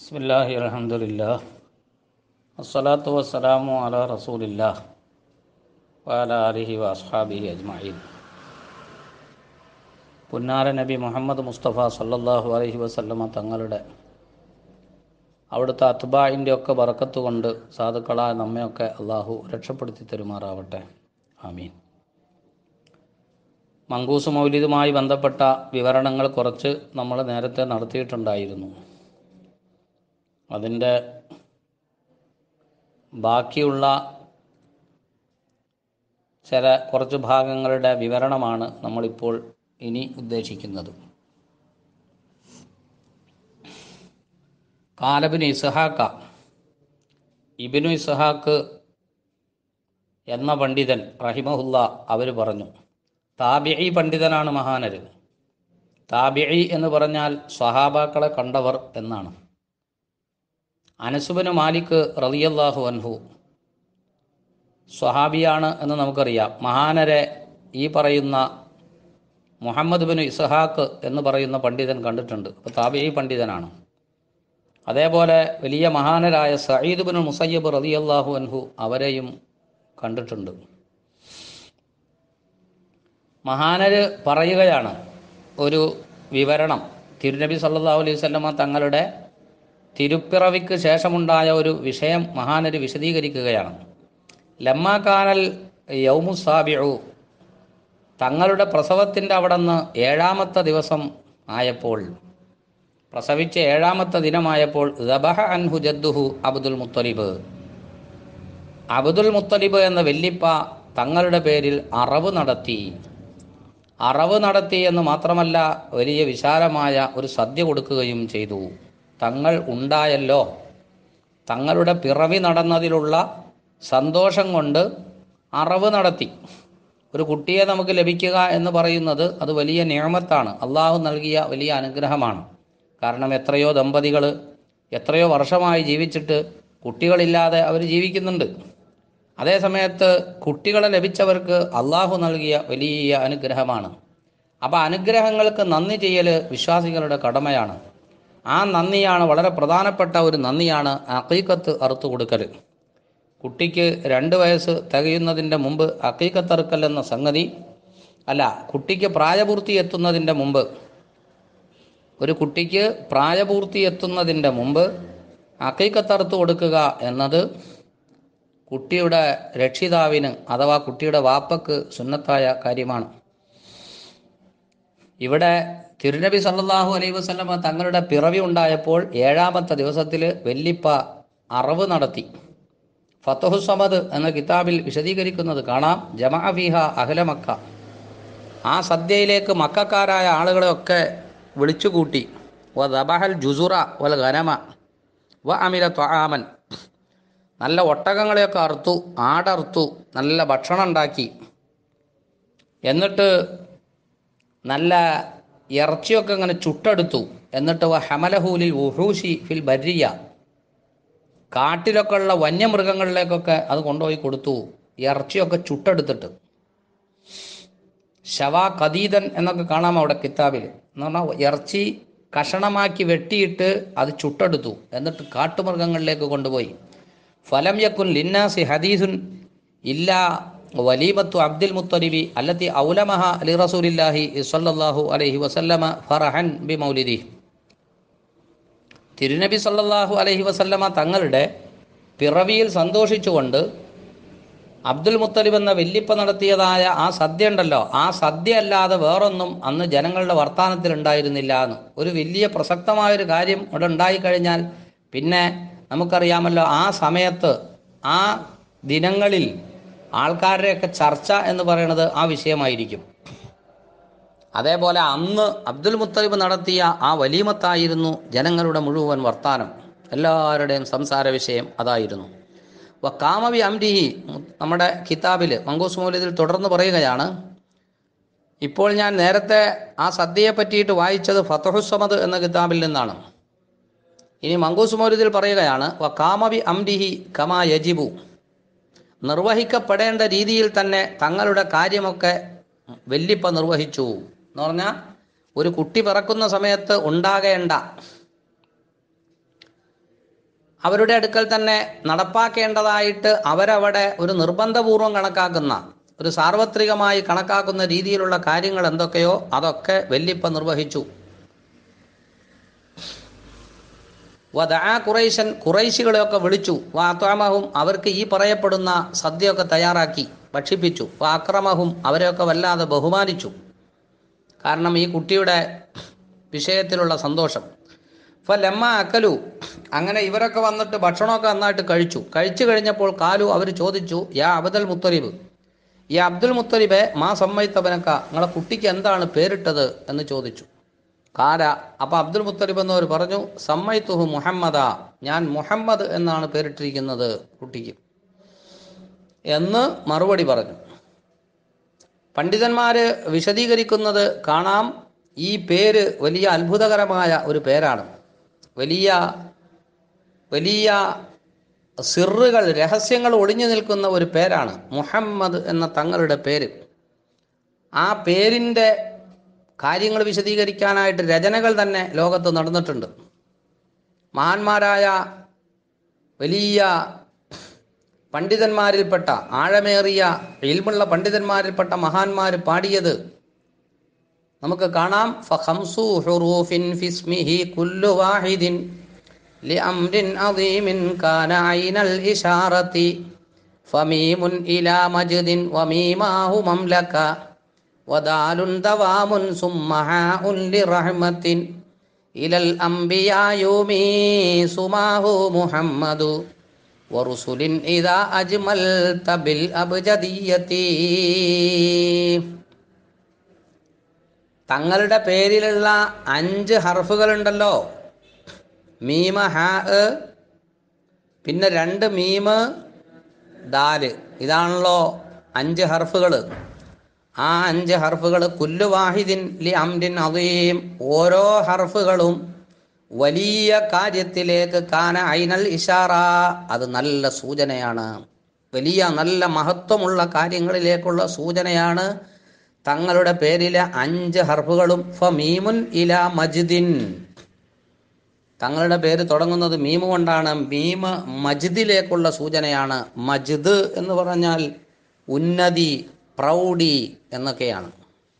بسم الله الحمد لله الصلاة والسلام على رسول الله وعلى آله وأصحابه أجمعين പുന്നാര നബി മുഹമ്മദ് മുസ്തഫ സല്ലല്ലാഹു അലൈഹി വസല്ലമ തങ്ങളുടെ അവിടുത്തെ അത്ബായിൻ്റെ ഒക്കെ ബറക്കത്ത് കൊണ്ട് സാധുക്കളായ നമ്മയൊക്കെ അള്ളാഹു രക്ഷപ്പെടുത്തി തരുമാറാവട്ടെ ആമീൻ മങ്കൂസ് മൗലിദുമായി ബന്ധപ്പെട്ട വിവരണങ്ങൾ കുറച്ച് നമ്മൾ നേരത്തെ നടത്തിയിട്ടുണ്ടായിരുന്നു അതിൻ്റെ ബാക്കിയുള്ള ചില കുറച്ച് ഭാഗങ്ങളുടെ വിവരണമാണ് നമ്മളിപ്പോൾ ഇനി ഉദ്ദേശിക്കുന്നത് കാലബിന് ഇസ്ഹാക്ക ഇബിനു ഇസ്ഹാക്ക് എന്ന പണ്ഡിതൻ റഹിമഹുല്ല അവർ പറഞ്ഞു താബിഇ പണ്ഡിതനാണ് മഹാനര് താബിഇ എന്ന് പറഞ്ഞാൽ സ്വഹാബാക്കളെ കണ്ടവർ എന്നാണ് അനസുബന് മാലിക് റളിയല്ലാഹു അൻഹു സ്വഹാബിയാണ് എന്ന് നമുക്കറിയാം മഹാനരെ ഈ പറയുന്ന മുഹമ്മദ് ബിൻ ഇസ്ഹാക്ക് എന്ന് പറയുന്ന പണ്ഡിതൻ കണ്ടിട്ടുണ്ട് അപ്പോൾ താബിഇ പണ്ഡിതനാണ് അതേപോലെ വലിയ മഹാനരായ സയ്യിദ് ബിൻ മുസയ്യബ് റളിയല്ലാഹു അൻഹു അവരെയും കണ്ടിട്ടുണ്ട് മഹാനര് പറയുകയാണ് ഒരു വിവരണം തിരുനബി സല്ലല്ലാഹു അലൈഹി വസല്ലമ തങ്ങളുടെ തിരുപ്പിറവിക്ക് ശേഷമുണ്ടായ ഒരു വിഷയം മഹാനര് വിശദീകരിക്കുകയാണ് ലമ്മാക്കാനൽ യൗമുസാബിഉ തങ്ങളുടെ പ്രസവത്തിൻ്റെ അവിടെ നിന്ന് ഏഴാമത്തെ ദിവസം ആയപ്പോൾ പ്രസവിച്ച ഏഴാമത്തെ ദിനമായപ്പോൾ ദബഹ അൻഹു ജദ്ദുഹു അബ്ദുൽ മുത്തലിബ് അബ്ദുൽ മുത്തലിബ് എന്ന വെല്ലിപ്പ തങ്ങളുടെ പേരിൽ അറവ് നടത്തി അറവ് നടത്തി എന്ന് മാത്രമല്ല വലിയ വിശാലമായ ഒരു സദ്യ കൊടുക്കുകയും ചെയ്തു തങ്ങൾ ഉണ്ടായല്ലോ തങ്ങളുടെ പിറവി നടന്നതിലുള്ള സന്തോഷം കൊണ്ട് അറവ് നടത്തി ഒരു കുട്ടിയെ നമുക്ക് ലഭിക്കുക എന്ന് പറയുന്നത് അത് വലിയ നിയമത്താണ് അള്ളാഹു നൽകിയ വലിയ അനുഗ്രഹമാണ് കാരണം എത്രയോ ദമ്പതികൾ എത്രയോ വർഷമായി ജീവിച്ചിട്ട് കുട്ടികളില്ലാതെ അവർ ജീവിക്കുന്നുണ്ട് അതേ സമയത്ത് കുട്ടികളെ ലഭിച്ചവർക്ക് അള്ളാഹു നൽകിയ വലിയ അനുഗ്രഹമാണ് അപ്പോൾ അനുഗ്രഹങ്ങൾക്ക് നന്ദി ചെയ്യൽ വിശ്വാസികളുടെ കടമയാണ് ആ നന്ദിയാണ് വളരെ പ്രധാനപ്പെട്ട ഒരു നന്ദിയാണ് അക്കീക്കത്ത് അറുത്തു കൊടുക്കൽ കുട്ടിക്ക് രണ്ട് വയസ്സ് തികയുന്നതിൻ്റെ മുമ്പ് അക്കീക്കത്ത് അറുക്കൽ എന്ന സംഗതി അല്ല കുട്ടിക്ക് പ്രായപൂർത്തി എത്തുന്നതിൻ്റെ മുമ്പ് ഒരു കുട്ടിക്ക് പ്രായപൂർത്തി എത്തുന്നതിൻ്റെ മുമ്പ് അക്കീക്കത്തറുത്ത് കൊടുക്കുക എന്നത് കുട്ടിയുടെ രക്ഷിതാവിന് അഥവാ കുട്ടിയുടെ വാപ്പക്ക് സുന്നത്തായ കാര്യമാണ് ഇവിടെ തിരുനബി സല്ലല്ലാഹു അലൈഹി വസല്ലമ തങ്ങളുടെ പിറവി ഉണ്ടായപ്പോൾ ഏഴാമത്തെ ദിവസത്തിൽ വെല്ലിപ്പ അറവ് നടത്തി ഫത്തഹു സമദ് എന്ന കിതാബിൽ വിശദീകരിക്കുന്നത് കാണാം ജമാ ഫിഹ അഹ്ല മക്ക ആ സദ്യയിലേക്ക് മക്കാരായ ആളുകളെയൊക്കെ വിളിച്ചുകൂട്ടി വ ദബഹൽ ജുസുറ വൽ ഗനമ വ അമില ത്വആമൻ നല്ല ഒട്ടകങ്ങളെയൊക്കെ അറുത്തു ആടറുത്തു നല്ല ഭക്ഷണം ഉണ്ടാക്കി എന്നിട്ട് നല്ല ഇറച്ചിയൊക്കെ ഇങ്ങനെ ചുട്ടെടുത്തു എന്നിട്ട് വ ഹമലഹൂലിൽ ഉഹൂഷി ഫിൽ ബരിയ കാട്ടിലൊക്കെ ഉള്ള വന്യമൃഗങ്ങളിലേക്കൊക്കെ അത് കൊണ്ടുപോയി കൊടുത്തു ഇറച്ചിയൊക്കെ ചുട്ടെടുത്തിട്ട് ശവ കദീദൻ എന്നൊക്കെ കാണാം അവിടെ കിതാബിൽ എന്ന് പറഞ്ഞാൽ ഇറച്ചി കഷണമാക്കി വെട്ടിയിട്ട് അത് ചുട്ടെടുത്തു എന്നിട്ട് കാട്ടുമൃഗങ്ങളിലേക്ക് കൊണ്ടുപോയി ഫലം യക്കുൻ ലിന്നാസി ഹദീസുൻ ഇല്ല വലീമത്തു അബ്ദുൽ മുത്തലിബി അല്ലത്തി ഔലമഹ അലി റസൂലില്ലാഹി സല്ലല്ലാഹു അലൈഹി വസല്ലമ ഫറഹൻ ബി മൗലിദി തിരുനബി സല്ലല്ലാഹു അലൈഹി വസല്ലമ തങ്ങളുടെ പിറവിയിൽ സന്തോഷിച്ചുകൊണ്ട് അബ്ദുൽ മുത്തലിബ് എന്ന വെല്ലിപ്പ നടത്തിയതായ ആ സദ്യ ഉണ്ടല്ലോ ആ സദ്യ അല്ലാതെ വേറൊന്നും അന്ന് ജനങ്ങളുടെ വർത്തമാനത്തിൽ ഉണ്ടായിരുന്നില്ല എന്ന് ഒരു വലിയ പ്രസക്തമായൊരു കാര്യം ഇവിടെ ഉണ്ടായിക്കഴിഞ്ഞാൽ പിന്നെ നമുക്കറിയാമല്ലോ ആ സമയത്ത് ആ ദിനങ്ങളിൽ ആൾക്കാരുടെയൊക്കെ ചർച്ച എന്ന് പറയുന്നത് ആ വിഷയമായിരിക്കും അതേപോലെ അന്ന് അബ്ദുൽ മുത്തലിബ് നടത്തിയ ആ വലീമത്തായിരുന്നു ജനങ്ങളുടെ മുഴുവൻ വർത്താനം എല്ലാവരുടെയും സംസാര വിഷയം അതായിരുന്നു വ കാമവി അംരിഹി നമ്മുടെ കിതാബിൽ മങ്കൂസ് മൗലിദിൽ തുടർന്ന് പറയുകയാണ് ഇപ്പോൾ ഞാൻ നേരത്തെ ആ സദ്യയെ പറ്റിയിട്ട് വായിച്ചത് ഫതഹുസമദ് എന്ന കിതാബിൽ നിന്നാണ് ഇനി മങ്കൂസ് മൗലിദിൽ പറയുകയാണ് വ കാമവി അംരിഹി കമാ യജിബു നിർവഹിക്കപ്പെടേണ്ട രീതിയിൽ തന്നെ തങ്ങളുടെ കാര്യമൊക്കെ വെല്ലിപ്പ നിർവഹിച്ചു എന്ന് പറഞ്ഞാൽ ഒരു കുട്ടി പിറക്കുന്ന സമയത്ത് ഉണ്ടാകേണ്ട അവരുടെ അടുക്കൽ തന്നെ നടപ്പാക്കേണ്ടതായിട്ട് അവരവിടെ ഒരു നിർബന്ധപൂർവം കണക്കാക്കുന്ന ഒരു സാർവത്രികമായി കണക്കാക്കുന്ന രീതിയിലുള്ള കാര്യങ്ങൾ എന്തൊക്കെയോ അതൊക്കെ വെല്ലിപ്പ നിർവഹിച്ചു വദാ കുറൈശൻ കുറൈശികളെയൊക്കെ വിളിച്ചു വാത്വാമഹും അവർക്ക് ഈ പറയപ്പെടുന്ന സദ്യയൊക്കെ തയ്യാറാക്കി ഭക്ഷിപ്പിച്ചു വാക്രമഹും അവരെയൊക്കെ വല്ലാതെ ബഹുമാനിച്ചു കാരണം ഈ കുട്ടിയുടെ വിഷയത്തിലുള്ള സന്തോഷം അപ്പോൾ ലമ്മ അക്കലു അങ്ങനെ ഇവരൊക്കെ വന്നിട്ട് ഭക്ഷണമൊക്കെ നന്നായിട്ട് കഴിച്ചു കഴിച്ചു കഴിഞ്ഞപ്പോൾ കാലു അവർ ചോദിച്ചു യാ അബ്ദുൽ മുത്തലിബ് ഈ അബ്ദുൽ മുത്തലിബെ മാ സമ്മയിത്തവനക്ക നിങ്ങളെ കുട്ടിക്ക് എന്താണ് പേരിട്ടത് എന്ന് ചോദിച്ചു കാല അപ്പോൾ അബ്ദുൽ മുത്തലിബ് എന്നവർ പറഞ്ഞു സമ്മയിത്തുഹു മുഹമ്മദ ഞാൻ മുഹമ്മദ് എന്നാണ് പേരിട്ടിരിക്കുന്നത് കുട്ടിക്ക് എന്ന് മറുപടി പറഞ്ഞു പണ്ഡിതന്മാര് വിശദീകരിക്കുന്നത് കാണാം ഈ പേര് വലിയ അത്ഭുതകരമായ ഒരു പേരാണ് വലിയ വലിയ സിറുകൾ രഹസ്യങ്ങൾ ഒളിഞ്ഞു നിൽക്കുന്ന ഒരു പേരാണ് മുഹമ്മദ് എന്ന തങ്ങളുടെ പേര് ആ പേരിൻ്റെ കാര്യങ്ങൾ വിശദീകരിക്കാനായിട്ട് രചനകൾ തന്നെ ലോകത്ത് നടന്നിട്ടുണ്ട് മഹാന്മാരായ വലിയ പണ്ഡിതന്മാരിൽപ്പെട്ട ആഴമേറിയ ഇൽമുള്ള പണ്ഡിതന്മാരിൽപ്പെട്ട മഹാന്മാർ പാടിയത് നമുക്ക് കാണാം ഫഖംസു ഹുറൂഫിൻ ഫിസ്മിഹി കുല്ലു വാഹിദിൻ لأمر عظيم كان عين الإشارة فميم إلى مجد وميماه مملكة ودال دوام ثم حاء لرحمة إلى الأنبياء يومي سماه محمد ورسل إذا أجملت بالأبجدية തങ്ങളുടെ പേരിലുള്ള അഞ്ച് ഹർഫുകളുണ്ടല്ലോ മീമ ഹാ പിന്നെ രണ്ട് മീമ് ദാല് ഇതാണല്ലോ അഞ്ച് ഹർഫുകൾ ആ അഞ്ച് ഹർഫുകൾ കുല്ലു വാഹിദിൻ ലി അംരിൻ അതീം ഓരോ ഹർഫുകളും വലിയ കാര്യത്തിലേക്ക് കാന ഐനൽ ഇഷാറ അത് നല്ല സൂചനയാണ് വലിയ നല്ല മഹത്വമുള്ള കാര്യങ്ങളിലേക്കുള്ള സൂചനയാണ് തങ്ങളുടെ പേരിലെ അഞ്ച് ഹർഫുകളും ഫമീമുൻ ഇല മജിദിൻ തങ്ങളുടെ പേര് തുടങ്ങുന്നത് മീമ് കൊണ്ടാണ് മീമ് മജിദിലേക്കുള്ള സൂചനയാണ് മജിദ് എന്ന് പറഞ്ഞാൽ ഉന്നതി പ്രൗഢി എന്നൊക്കെയാണ്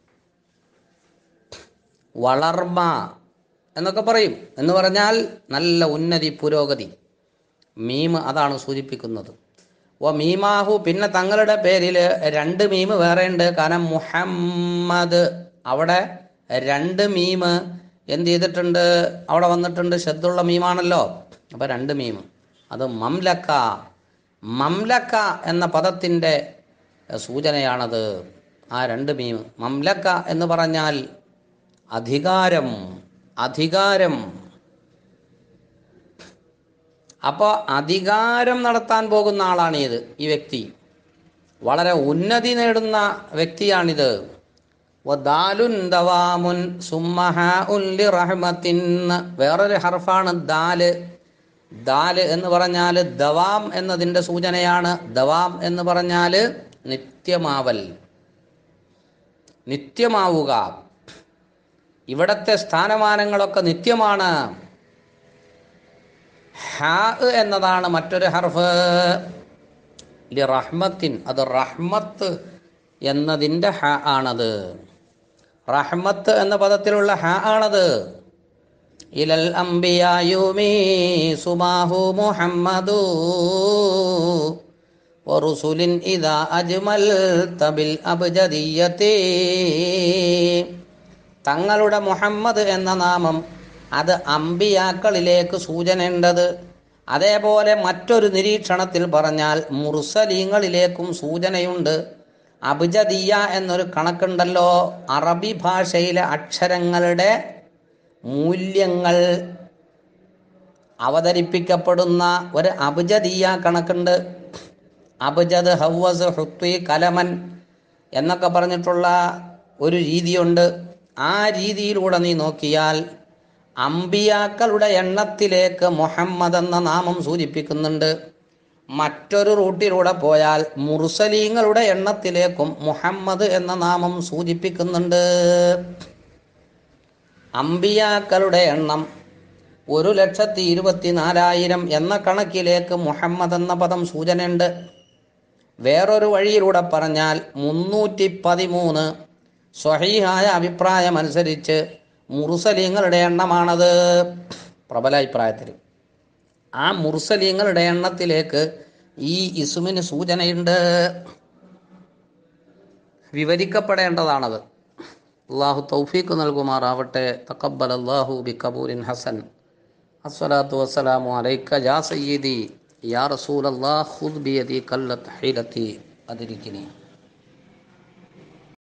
വളർമ എന്നൊക്കെ പറയും എന്ന് പറഞ്ഞാൽ നല്ല ഉന്നതി പുരോഗതി മീമ് അതാണ് സൂചിപ്പിക്കുന്നത് ഓ മീമാഹു പിന്നെ തങ്ങളുടെ പേരിൽ രണ്ട് മീമ് വേറെ ഉണ്ട് കാരണം മുഹമ്മദ് അവിടെ രണ്ട് മീമ് എന്ത് ചെയ്തിട്ടുണ്ട് അവിടെ വന്നിട്ടുണ്ട് ശബ്ദമുള്ള മീമാണല്ലോ അപ്പോൾ രണ്ട് മീമ് അത് മംലക്ക മംലക്ക എന്ന പദത്തിൻ്റെ സൂചനയാണത് ആ രണ്ട് മീമ് മംലക്ക എന്ന് പറഞ്ഞാൽ അധികാരം അധികാരം അപ്പോൾ അധികാരം നടത്താൻ പോകുന്ന ആളാണ് ഇത് ഈ വ്യക്തി വളരെ ഉന്നതി നേടുന്ന വ്യക്തിയാണിത് വദാലുൻ ദവാമുൻ സുമ്മഹ ഉല്ലി റഹ്മത്തിൻ വേറൊരു ഹർഫാണ് ദാല് ദാല് എന്ന് പറഞ്ഞാൽ ദവാം എന്നതിൻ്റെ സൂചനയാണ് ദവാം എന്ന് പറഞ്ഞാൽ നിത്യമാവൽ നിത്യമാവുക ഇവിടത്തെ സ്ഥാനമാനങ്ങളൊക്കെ നിത്യമാണ് ഹാ എന്നതാണ് മറ്റൊരു ഹർഫ് ലി റഹ്മത്തിൻ അത് റഹ്മത്ത് എന്നതിൻ്റെ ഹ ആണത് റഹ്മത്ത് എന്ന പദത്തിലുള്ള ഹ ആണത് ഇലൽ അംബിയായുമീ സുമാഹു മുഹമ്മദു വറുസുലിൻ ഇദാ അജ്മൽ തബിൽ അബ്ജദിയത്തേ തങ്ങളുടെ മുഹമ്മദ് എന്ന നാമം അത് അമ്പിയാക്കളിലേക്ക് സൂചനയുണ്ടത് അതേപോലെ മറ്റൊരു നിരീക്ഷണത്തിൽ പറഞ്ഞാൽ മുർസലീങ്ങളിലേക്കും സൂചനയുണ്ട് അബ്ജദിയ എന്നൊരു കണക്കുണ്ടല്ലോ അറബി ഭാഷയിലെ അക്ഷരങ്ങളുടെ മൂല്യങ്ങൾ അവതരിപ്പിക്കപ്പെടുന്ന ഒരു അബ്ജദിയ കണക്കുണ്ട് അബ്ജദ് ഹൗവസ് ഹുത്വി കലമൻ എന്നൊക്കെ പറഞ്ഞിട്ടുള്ള ഒരു രീതിയുണ്ട് ആ രീതിയിലൂടെ നീ നോക്കിയാൽ അമ്പിയാക്കളുടെ എണ്ണത്തിലേക്ക് മുഹമ്മദ് എന്ന നാമം സൂചിപ്പിക്കുന്നുണ്ട് മറ്റൊരു റൂട്ടിലൂടെ പോയാൽ മുർസലീങ്ങളുടെ എണ്ണത്തിലേക്കും മുഹമ്മദ് എന്ന നാമം സൂചിപ്പിക്കുന്നുണ്ട് അമ്പിയാക്കളുടെ എണ്ണം ഒരു ലക്ഷത്തി ഇരുപത്തി നാലായിരം എന്ന കണക്കിലേക്ക് മുഹമ്മദ് എന്ന പദം സൂചനയുണ്ട് വേറൊരു വഴിയിലൂടെ പറഞ്ഞാൽ മുന്നൂറ്റി പതിമൂന്ന് സ്വഹീഹായ അഭിപ്രായമനുസരിച്ച് മുറുസലീങ്ങളുടെ എണ്ണമാണത് പ്രബല അഭിപ്രായത്തിൽ ആ മുറുസലീങ്ങളുടെ എണ്ണത്തിലേക്ക് ഈ ഇസുമിന് സൂചനയുണ്ട് വിവരിക്കപ്പെടേണ്ടതാണത് അള്ളാഹു തൗഫീഖ് നൽകുമാറാവട്ടെ തക്കബൽ അള്ളാഹു ബി കബൂലിൻ ഹസൻ അസ്സലാത്തു വസ്സലാമു അലൈക്ക യാ സയ്യിദി യാ റസൂൽ അള്ളാഹ് ഖുദ് ബിയദി കല്ലത്ത് ഹീലത്തി അതിരിക്കിനി